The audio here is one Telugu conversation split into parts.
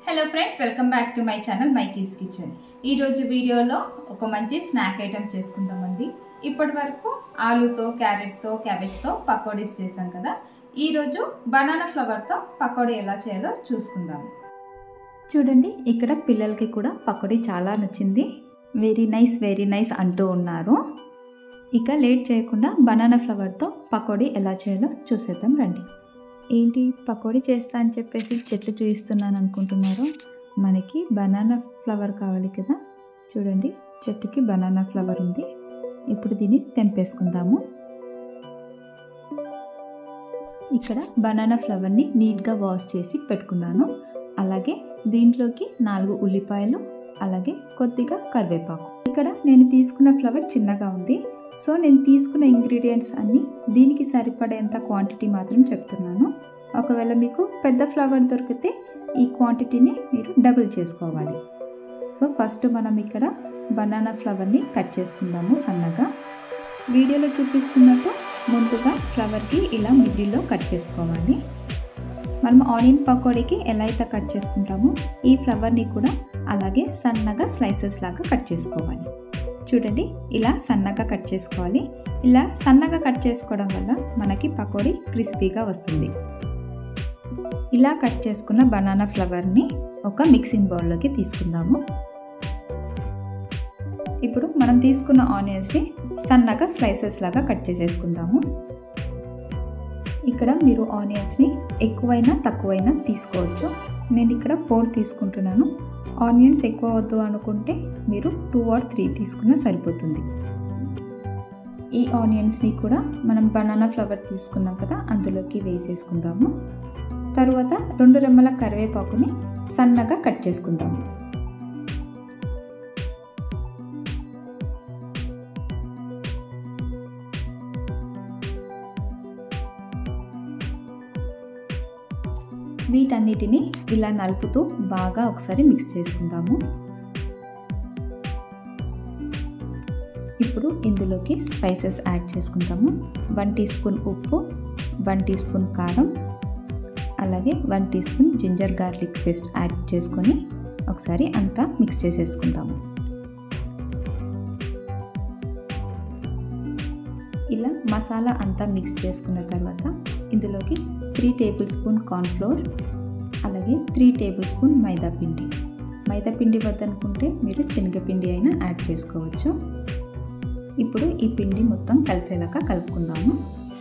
hello friends welcome back to my channel Mikey's kitchen ఈరోజు వీడియోలో ఒక మంచి స్నాక్ ఐటెం చేసుకుందామండి ఇప్పటి వరకు ఆలుతో క్యారెట్తో క్యాబేజ్తో పకోడీస్ చేసాం కదా ఈరోజు బనానా ఫ్లవర్తో పకోడీ ఎలా చేయాలో చూసుకుందాం చూడండి ఇక్కడ పిల్లలకి కూడా పకోడీ చాలా నచ్చింది వెరీ నైస్ వెరీ నైస్ అంటూ ఉన్నారు ఇక లేట్ చేయకుండా బనానా ఫ్లవర్తో పకోడీ ఎలా చేయాలో చూసేద్దాం రండి ఏంటి పకోడీ చేస్తా అని చెప్పేసి చెట్లు చూపిస్తున్నాను అనుకుంటున్నారు మనకి బనానా ఫ్లవర్ కావాలి కదా చూడండి చెట్టుకి బనానా ఫ్లవర్ ఉంది ఇప్పుడు దీన్ని తెంపేసుకుందాము ఇక్కడ బనానా ఫ్లవర్ని నీట్గా వాష్ చేసి పెట్టుకున్నాను అలాగే దీంట్లోకి నాలుగు ఉల్లిపాయలు అలాగే కొద్దిగా కరివేపాకు ఇక్కడ నేను తీసుకున్న ఫ్లవర్ చిన్నగా ఉంది సో నేను తీసుకున్న ఇంగ్రీడియంట్స్ అన్నీ దీనికి సరిపడేంత క్వాంటిటీ మాత్రం చెప్తున్నాను ఒకవేళ మీకు పెద్ద ఫ్లవర్ దొరికితే ఈ క్వాంటిటీని మీరు డబుల్ చేసుకోవాలి సో ఫస్ట్ మనం ఇక్కడ బనానా ఫ్లవర్ని కట్ చేసుకుందాము సన్నగా వీడియోలో చూపిస్తున్నట్టు ముందుగా ఫ్లవర్కి ఇలా మిడిల్లో కట్ చేసుకోవాలి మనం ఆనియన్ పకోడీకి ఎలా అయితే కట్ చేసుకుంటామో ఈ ఫ్లవర్ని కూడా అలాగే సన్నగా స్లైసెస్ లాగా కట్ చేసుకోవాలి చూడండి ఇలా సన్నగా కట్ చేసుకోవాలి ఇలా సన్నగా కట్ చేసుకోవడం వల్ల మనకి పకోడీ క్రిస్పీగా వస్తుంది ఇలా కట్ చేసుకున్న బనానా ఫ్లవర్ని ఒక మిక్సింగ్ బౌల్లోకి తీసుకుందాము ఇప్పుడు మనం తీసుకున్న ఆనియన్స్ని సన్నగా స్లైసెస్ లాగా కట్ చేసేసుకుందాము ఇక్కడ మీరు ఆనియన్స్ని ఎక్కువైనా తక్కువైనా తీసుకోవచ్చు నేను ఇక్కడ ఫోర్ తీసుకుంటున్నాను ఆనియన్స్ ఎక్కువ వద్దు అనుకుంటే మీరు టూ ఆర్ త్రీ తీసుకున్నా సరిపోతుంది ఈ ఆనియన్స్ని కూడా మనం బనానా ఫ్లవర్ తీసుకున్నాం కదా అందులోకి వేసేసుకుందాము తరువాత రెండు రెమ్మల కరివేపాకుని సన్నగా కట్ చేసుకుందాము వీటన్నిటిని ఇలా నలుపుతూ బాగా ఒకసారి మిక్స్ చేసుకుందాము ఇప్పుడు ఇందులోకి స్పైసెస్ యాడ్ చేసుకుందాము వన్ టీ స్పూన్ ఉప్పు వన్ టీ స్పూన్ కారం అలాగే one teaspoon ginger garlic paste add చేసుకొని ఒకసారి అంతా మిక్స్ చేసేసుకుందాము ఇలా మసాలా అంతా మిక్స్ చేసుకున్న తర్వాత ఇందులోకి త్రీ టేబుల్ స్పూన్ కార్న్ఫ్లోర్ అలాగే త్రీ టేబుల్ స్పూన్ మైదా పిండి మైదా పిండి వద్దనుకుంటే మీరు శనగపిండి అయినా యాడ్ చేసుకోవచ్చు ఇప్పుడు ఈ పిండి మొత్తం కలిసేలాగా కలుపుకుందాము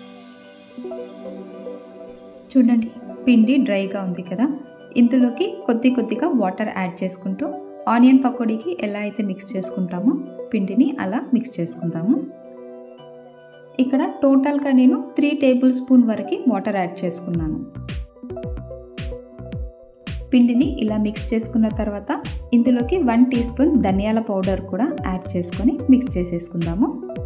చూడండి పిండి డ్రైగా ఉంది కదా ఇందులోకి కొద్ది కొద్దిగా వాటర్ యాడ్ చేసుకుంటూ ఆనియన్ పకోడీకి ఎలా అయితే మిక్స్ చేసుకుంటామో పిండిని అలా మిక్స్ చేసుకుందాము ఇక్కడ టోటల్గా నేను త్రీ టేబుల్ స్పూన్ వరకు వాటర్ యాడ్ చేసుకున్నాను పిండిని ఇలా మిక్స్ చేసుకున్న తర్వాత ఇందులోకి వన్ టీ స్పూన్ ధనియాల పౌడర్ కూడా యాడ్ చేసుకొని మిక్స్ చేసేసుకుందాము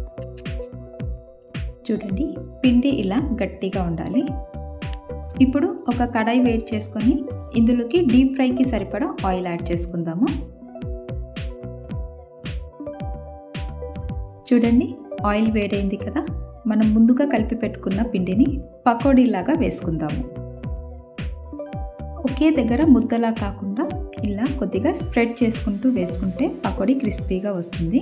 చూడండి పిండి ఇలా గట్టిగా ఉండాలి ఇప్పుడు ఒక కడాయి వేడి చేసుకొని ఇందులోకి డీప్ ఫ్రైకి సరిపడా ఆయిల్ యాడ్ చేసుకుందాము చూడండి ఆయిల్ వేడైంది కదా మనం ముందుగా కలిపి పెట్టుకున్న పిండిని పకోడీలాగా వేసుకుందాము ఒకే దగ్గర ముద్దలా కాకుండా ఇలా కొద్దిగా స్ప్రెడ్ చేసుకుంటూ వేసుకుంటే పకోడీ క్రిస్పీగా వస్తుంది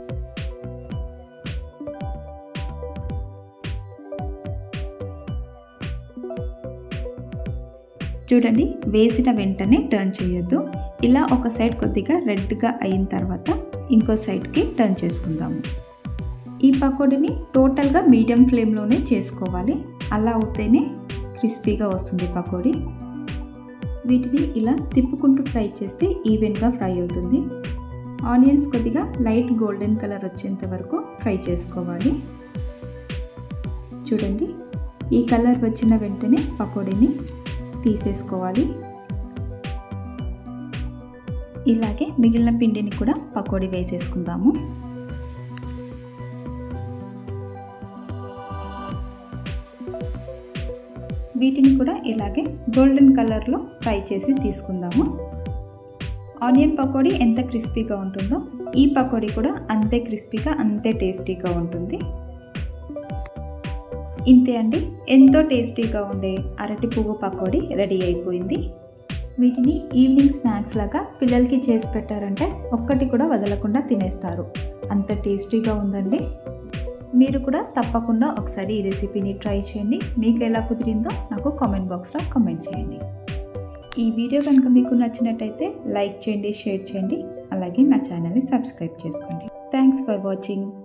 చూడండి వేసిన వెంటనే టర్న్ చేయొద్దు ఇలా ఒక సైడ్ కొద్దిగా రెడ్గా అయిన తర్వాత ఇంకో సైడ్కి టర్న్ చేసుకుందాము ఈ పకోడీని టోటల్గా మీడియం ఫ్లేమ్లోనే చేసుకోవాలి అలా అవుతేనే క్రిస్పీగా వస్తుంది పకోడీ వీటిని ఇలా తిప్పుకుంటూ ఫ్రై చేస్తే ఈవెన్గా ఫ్రై అవుతుంది ఆనియన్స్ కొద్దిగా లైట్ గోల్డెన్ కలర్ వచ్చేంత వరకు ఫ్రై చేసుకోవాలి చూడండి ఈ కలర్ వచ్చిన వెంటనే పకోడీని తీసేసుకోవాలి ఇలాగే మిగిలిన పిండిని కూడా పకోడీ వేసేసుకుందాము వీటిని కూడా ఇలాగే గోల్డెన్ కలర్లో ఫ్రై చేసి తీసుకుందాము ఆనియన్ పకోడీ ఎంత క్రిస్పీగా ఉంటుందో ఈ పకోడీ కూడా అంతే క్రిస్పీగా అంతే టేస్టీగా ఉంటుంది ఇంతే అండి ఎంతో టేస్టీగా ఉండే అరటి పువ్వు పకోడీ రెడీ అయిపోయింది వీటిని ఈవినింగ్ స్నాక్స్ లాగా పిల్లలకి చేసి పెట్టారంటే ఒక్కటి కూడా వదలకుండా తినేస్తారు అంత టేస్టీగా ఉందండి మీరు కూడా తప్పకుండా ఒకసారి ఈ రెసిపీని ట్రై చేయండి మీకు ఎలా కుదిరిందో నాకు కామెంట్ బాక్స్లో కామెంట్ చేయండి ఈ వీడియో కనుక మీకు నచ్చినట్టయితే లైక్ చేయండి షేర్ చేయండి అలాగే నా ఛానల్ని సబ్స్క్రైబ్ చేసుకోండి థ్యాంక్స్ ఫర్ వాచింగ్